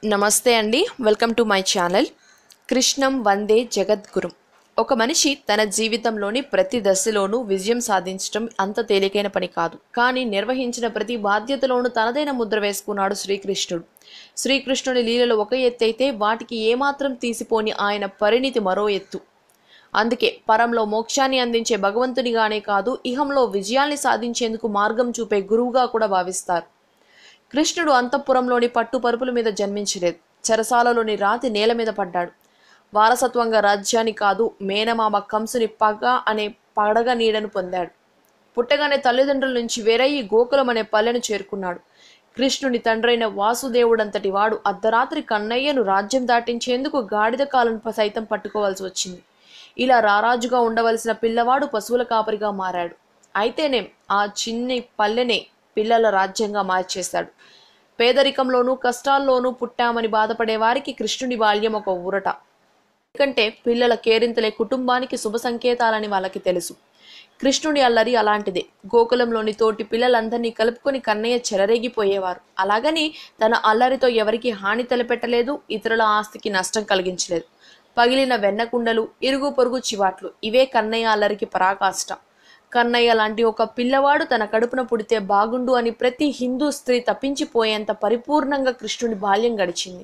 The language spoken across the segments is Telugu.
నమస్తే అండి వెల్కమ్ టు మై ఛానల్ కృష్ణం వందే జగద్గురు ఒక మనిషి తన జీవితంలోని ప్రతి దశలోనూ విజయం సాధించడం అంత తేలికైన పని కాదు కానీ నిర్వహించిన ప్రతి బాధ్యతలోనూ తనదైన ముద్ర వేసుకున్నాడు శ్రీకృష్ణుడు శ్రీకృష్ణుడి లీలలు ఒక ఎత్తు అయితే వాటికి ఏమాత్రం తీసిపోని ఆయన పరిణితి మరో ఎత్తు అందుకే పరంలో మోక్షాన్ని అందించే భగవంతునిగానే కాదు ఇహంలో విజయాల్ని సాధించేందుకు మార్గం చూపే గురువుగా కూడా భావిస్తారు కృష్ణుడు అంతఃపురంలోని పట్టు పరుపుల మీద జన్మించలేదు చెరసాలలోని రాతి నేల మీద పడ్డాడు వారసత్వంగా రాజ్యాన్ని కాదు మేనమామ కంసుని పగ అనే పడగ నీడను పొందాడు పుట్టగానే తల్లిదండ్రుల నుంచి వేరయ్యి గోకులం అనే పల్లెను చేరుకున్నాడు కృష్ణుని తండ్రైన వాసుదేవుడంతటి వాడు అర్ధరాత్రి కన్నయ్యను రాజ్యం దాటించేందుకు గాడిద కాలను సైతం పట్టుకోవాల్సి వచ్చింది ఇలా రారాజుగా ఉండవలసిన పిల్లవాడు పశువుల కాపరిగా మారాడు అయితేనేం ఆ చిన్ని పల్లెనే పిల్లల రాజ్యంగా మార్చేశాడు పేదరికంలోనూ కష్టాల్లోనూ పుట్టామని బాధపడే వారికి కృష్ణుడి బాల్యం ఒక ఊరట ఎందుకంటే పిల్లల కేరింతలే కుటుంబానికి శుభ సంకేతాలని వాళ్ళకి తెలుసు కృష్ణుడి అల్లరి అలాంటిదే గోకులంలోని తోటి పిల్లలందరినీ కలుపుకొని కన్నయ్య చెలరేగిపోయేవారు అలాగని తన అల్లరితో ఎవరికి హాని తలపెట్టలేదు ఇతరుల ఆస్తికి నష్టం కలిగించలేదు పగిలిన వెన్నకుండలు ఇరుగు పొరుగు చివాట్లు ఇవే కన్నయ్య అల్లరికి పరాకాష్ట కన్నయ్య లాంటి ఒక పిల్లవాడు తన కడుపున పుడితే బాగుండు అని ప్రతి హిందూ స్త్రీ తప్పించిపోయేంత పరిపూర్ణంగా కృష్ణుడి బాల్యం గడిచింది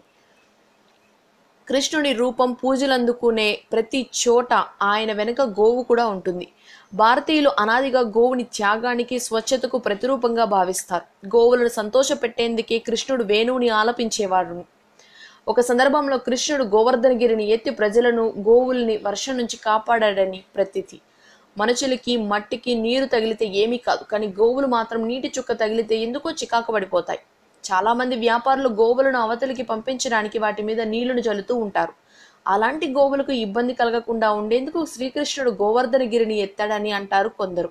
కృష్ణుడి రూపం పూజలందుకునే ప్రతి చోట ఆయన వెనుక గోవు కూడా ఉంటుంది భారతీయులు అనాదిగా గోవుని త్యాగానికి స్వచ్ఛతకు ప్రతిరూపంగా భావిస్తారు గోవులను సంతోషపెట్టేందుకే కృష్ణుడు వేణువుని ఆలపించేవాడు ఒక సందర్భంలో కృష్ణుడు గోవర్ధనగిరిని ఎత్తి ప్రజలను గోవుల్ని వర్షం నుంచి కాపాడాడని ప్రతీతి మనుషులకి మట్టికి నీరు తగిలితే ఏమీ కాదు కానీ గోవులు మాత్రం నీటి చుక్క తగిలితే ఎందుకో చికాకు పడిపోతాయి చాలా మంది వ్యాపారులు గోవులను అవతలికి పంపించడానికి వాటి మీద నీళ్లను జల్లుతూ ఉంటారు అలాంటి గోవులకు ఇబ్బంది కలగకుండా ఉండేందుకు శ్రీకృష్ణుడు గోవర్ధనగిరిని ఎత్తాడని అంటారు కొందరు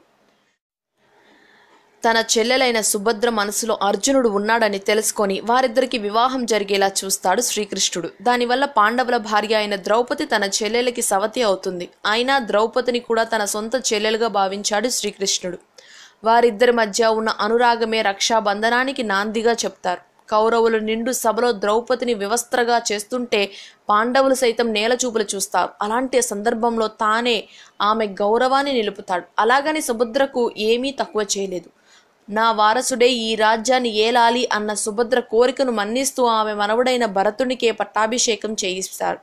తన చెల్లెలైన సుభద్ర మనసులో అర్జునుడు ఉన్నాడని తెలుసుకొని వారిద్దరికి వివాహం జరిగేలా చూస్తాడు శ్రీకృష్ణుడు దానివల్ల పాండవుల భార్య అయిన ద్రౌపది తన చెల్లెలకి సవతి అవుతుంది అయినా ద్రౌపదిని కూడా తన సొంత చెల్లెలుగా భావించాడు శ్రీకృష్ణుడు వారిద్దరి మధ్య ఉన్న అనురాగమే రక్షాబంధనానికి నాందిగా చెప్తారు కౌరవులు నిండు సభలో ద్రౌపదిని వివస్త్రగా చేస్తుంటే పాండవులు సైతం నేలచూపులు చూస్తారు అలాంటి సందర్భంలో తానే ఆమె గౌరవాన్ని నిలుపుతాడు అలాగని సుభద్రకు ఏమీ తక్కువ చేయలేదు నా వారసుడే ఈ రాజ్యాన్ని ఏలాలి అన్న సుభద్ర కోరికను మన్నిస్తూ ఆమె మనవడైన భరతునికే పట్టాభిషేకం చేయిస్తాడు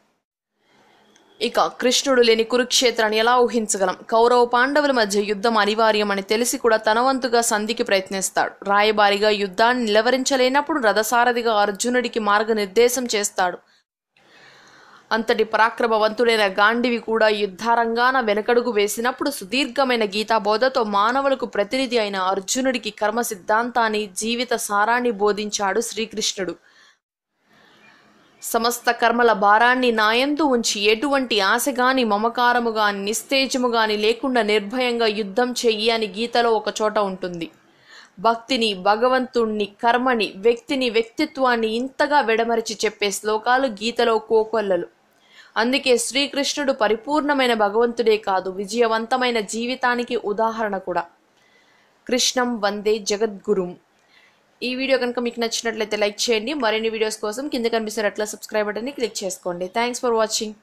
ఇక కృష్ణుడు లేని కురుక్షేత్రాన్ని ఎలా ఊహించగలం కౌరవ పాండవుల మధ్య యుద్ధం అనివార్యం అని తెలిసి కూడా తనవంతుగా సంధికి ప్రయత్నిస్తాడు రాయబారిగా యుద్ధాన్ని నిలవరించలేనప్పుడు రథసారథిగా అర్జునుడికి మార్గనిర్దేశం చేస్తాడు అంతటి పరాక్రమవంతుడైన గాండివి కూడా యుద్ధారంగాన వెనకడుగు వేసినప్పుడు సుదీర్ఘమైన గీతాబోధతో మానవులకు ప్రతినిధి అయిన అర్జునుడికి కర్మ సిద్ధాంతాన్ని జీవిత సారాన్ని బోధించాడు శ్రీకృష్ణుడు సమస్త కర్మల భారాన్ని నాయందు ఉంచి ఎటువంటి ఆశ గాని మమకారము గాని నిస్తేజము గాని లేకుండా నిర్భయంగా యుద్ధం చెయ్యి అని గీతలో ఒక చోట ఉంటుంది భక్తిని భగవంతుణ్ణి కర్మని వ్యక్తిని వ్యక్తిత్వాన్ని ఇంతగా విడమరిచి చెప్పే శ్లోకాలు గీతలో కోకొల్లలు అందుకే శ్రీకృష్ణుడు పరిపూర్ణమైన భగవంతుడే కాదు విజయవంతమైన జీవితానికి ఉదాహరణ కూడా కృష్ణం వందే జగద్గురుం ఈ వీడియో కనుక మీకు నచ్చినట్లయితే లైక్ చేయండి మరిన్ని వీడియోస్ కోసం కింద కనిపిస్తున్నట్ల సబ్స్క్రైబ్ బటన్ని క్లిక్ చేసుకోండి థ్యాంక్స్ ఫర్ వాచింగ్